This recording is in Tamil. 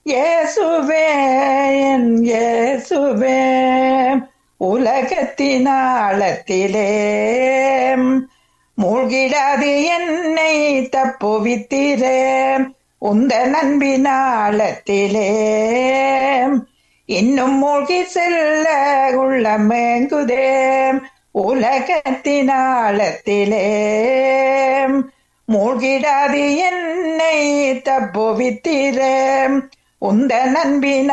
இயேசுவே என் இயேசுவே உலகத்தின் ஆழத்திலே மூழ்கிடாது என்னை தப்புவித்திரே உந்த நண்பினாளத்திலே இன்னும் மூழ்கி செல்ல உள்ளமேங்குதே உலகத்தினாளத்திலே மூழ்கிடாது என்னை தப்புவித்திரே உந்த நண்பின